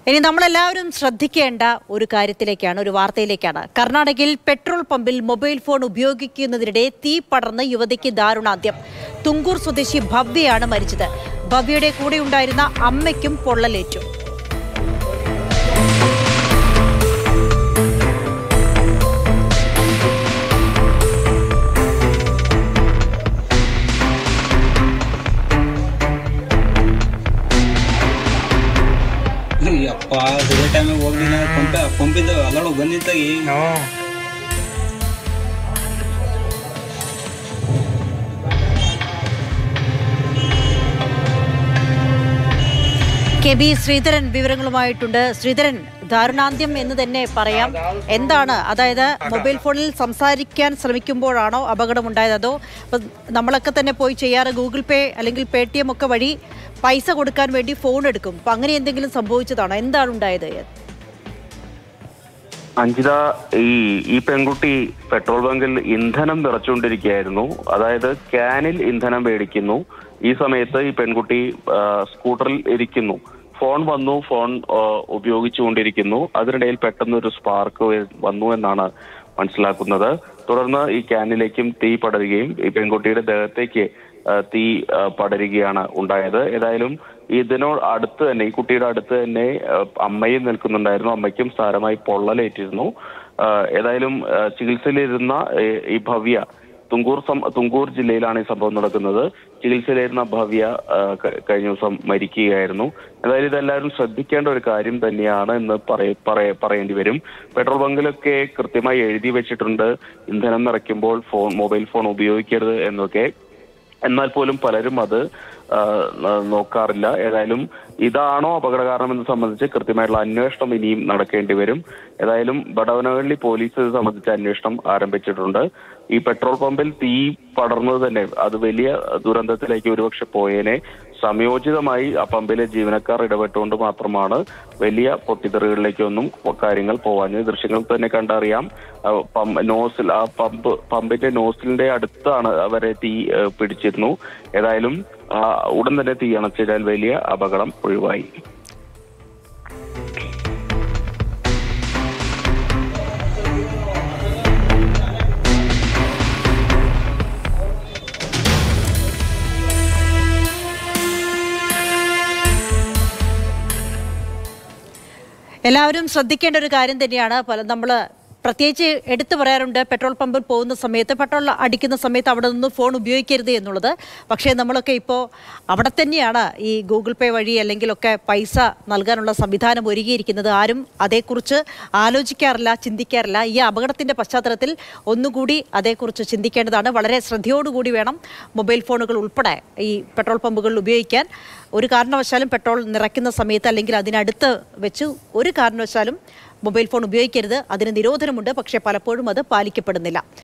ഇനി നമ്മളെല്ലാവരും ശ്രദ്ധിക്കേണ്ട ഒരു കാര്യത്തിലേക്കാണ് ഒരു വാർത്തയിലേക്കാണ് കർണാടകയിൽ പെട്രോൾ പമ്പിൽ മൊബൈൽ ഫോൺ ഉപയോഗിക്കുന്നതിനിടെ തീ പടർന്ന് യുവതിക്ക് ദാരുണാന്ത്യം തുങ്കൂർ സ്വദേശി ഭവ്യയാണ് മരിച്ചത് ഭവ്യയുടെ കൂടെയുണ്ടായിരുന്ന അമ്മയ്ക്കും പൊള്ളലേറ്റു ಯಪ್ಪ ಅದೇ ಟೈಮಿಗೆ ಹೋಗಿ ನಾನು ಪಂಪ ಪಂಪಿಂದ ಅಲ್ಲೋಡು ಬಂದಿತ್ತಾಗಿ കെ ബി ശ്രീധരൻ വിവരങ്ങളുമായിട്ടുണ്ട് ശ്രീധരൻ ദാരുണാന്ത്യം എന്ന് തന്നെ പറയാം എന്താണ് അതായത് മൊബൈൽ ഫോണിൽ സംസാരിക്കാൻ ശ്രമിക്കുമ്പോഴാണോ അപകടമുണ്ടായത് അതോ ഇപ്പം നമ്മളൊക്കെ തന്നെ പോയി ചെയ്യാറ് ഗൂഗിൾ പേ അല്ലെങ്കിൽ പേ ടി എം ഒക്കെ വഴി പൈസ കൊടുക്കാൻ വേണ്ടി ഫോൺ എടുക്കും അപ്പം അങ്ങനെ എന്തെങ്കിലും സംഭവിച്ചതാണോ എന്താണ് ഉണ്ടായത് അഞ്ജിത ഈ ഈ പെൺകുട്ടി പെട്രോൾ ബങ്കിൽ ഇന്ധനം നിറച്ചുകൊണ്ടിരിക്കുകയായിരുന്നു അതായത് ക്യാനിൽ ഇന്ധനം മേടിക്കുന്നു ഈ സമയത്ത് ഈ പെൺകുട്ടി ആ, സ്കൂട്ടറിൽ ഇരിക്കുന്നു ഫോൺ വന്നു ഫോൺ ആ, ഉപയോഗിച്ചുകൊണ്ടിരിക്കുന്നു അതിനിടയിൽ പെട്ടെന്ന് ഒരു സ്പാർക്ക് വന്നു എന്നാണ് മനസ്സിലാക്കുന്നത് തുടർന്ന് ഈ ക്യാനിലേക്കും തീ പടരുകയും ഈ പെൺകുട്ടിയുടെ ദേഹത്തേക്ക് ആ, തീ ആ, പടരുകയാണ് ഉണ്ടായത് ഏതായാലും ഇതിനോട് അടുത്ത് തന്നെ ഈ കുട്ടിയുടെ അടുത്ത് തന്നെ ആ, അമ്മയും നിൽക്കുന്നുണ്ടായിരുന്നു അമ്മയ്ക്കും സാരമായി പൊള്ളലേറ്റിരുന്നു ആ, ഏതായാലും ആ, ചികിത്സയിലിരുന്ന ഈ- ഈ ഭവ്യ തുങ്കൂർ സം തുങ്കൂർ ജില്ലയിലാണ് ഈ സംഭവം നടക്കുന്നത് ചികിത്സയിലായിരുന്ന ഭവ്യ ആ, ക- കഴിഞ്ഞ ദിവസം മരിക്കുകയായിരുന്നു ഏതായാലും ഇതെല്ലാവരും ശ്രദ്ധിക്കേണ്ട ഒരു കാര്യം തന്നെയാണ് എന്ന് പറയ പറയ- പറയേണ്ടി വരും പെട്രോൾ ബങ്കിലൊക്കെ കൃത്യമായി എഴുതി വെച്ചിട്ടുണ്ട് ഇന്ധനം നിറയ്ക്കുമ്പോൾ ഫോൺ മൊബൈൽ ഫോൺ ഉപയോഗിക്കരുത് എന്നൊക്കെ എന്നാൽ പോലും പലരും അത് ആ, ന- നോക്കാറില്ല ഏതായാലും ഇതാണോ അപകട കാരണം എന്ന് സംബന്ധിച്ച് കൃത്യമായിട്ടുള്ള അന്വേഷണം ഇനിയും നടക്കേണ്ടി വരും ഏതായാലും ബടവനഹള്ളി പോലീസ് ഇത് സംബന്ധിച്ച് അന്വേഷണം ആരംഭിച്ചിട്ടുണ്ട് ഈ പെട്രോൾ പമ്പിൽ തീ പടർന്നത് തന്നെ അത് വലിയ ദുരന്തത്തിലേക്ക് ഒരുപക്ഷെ പോയേനെ സംയോജിതമായി ആ പമ്പിലെ ജീവനക്കാർ ഇടപെട്ടുകൊണ്ട് മാത്രമാണ് വലിയ പൊട്ടിത്തെറികളിലേക്കൊന്നും കാര്യങ്ങൾ പോവാഞ്ഞത് ദൃശ്യങ്ങൾ തന്നെ കണ്ടറിയാം ആ പമ്പ് നോസിൽ ആ പമ്പ് പമ്പിന്റെ നോസിലിന്റെ അടുത്താണ് അവരെ തീ ആ, പിടിച്ചിരുന്നു ഏതായാലും ആ, ഉടൻ തന്നെ തീ അണച്ചിടാൻ വലിയ അപകടം ഒഴിവായി എല്ലാവരും ശ്രദ്ധിക്കേണ്ട ഒരു കാര്യം തന്നെയാണ് പല നമ്മൾ പ്രത്യേകിച്ച് എടുത്തു പറയാറുണ്ട് പെട്രോൾ പമ്പിൽ പോകുന്ന സമയത്ത് പെട്രോൾ അടിക്കുന്ന സമയത്ത് അവിടെ നിന്ന് ഫോൺ ഉപയോഗിക്കരുത് എന്നുള്ളത് പക്ഷേ നമ്മളൊക്കെ ഇപ്പോൾ അവിടെ തന്നെയാണ് ഈ ഗൂഗിൾ പേ വഴി അല്ലെങ്കിലൊക്കെ പൈസ നൽകാനുള്ള സംവിധാനം ഒരുങ്ങിയിരിക്കുന്നത് ആരും അതേക്കുറിച്ച് ആലോചിക്കാറില്ല ചിന്തിക്കാറില്ല ഈ അപകടത്തിൻ്റെ പശ്ചാത്തലത്തിൽ ഒന്നുകൂടി അതേക്കുറിച്ച് ചിന്തിക്കേണ്ടതാണ് വളരെ ശ്രദ്ധയോടുകൂടി വേണം മൊബൈൽ ഫോണുകൾ ഉൾപ്പെടെ ഈ പെട്രോൾ പമ്പുകളിൽ ഉപയോഗിക്കാൻ ഒരു കാരണവശാലും പെട്രോൾ നിറയ്ക്കുന്ന സമയത്ത് അല്ലെങ്കിൽ അതിനടുത്ത് വെച്ച് ഒരു കാരണവശാലും മൊബൈൽ ഫോൺ ഉപയോഗിക്കരുത് അതിന് നിരോധനമുണ്ട് പക്ഷേ പലപ്പോഴും അത് പാലിക്കപ്പെടുന്നില്ല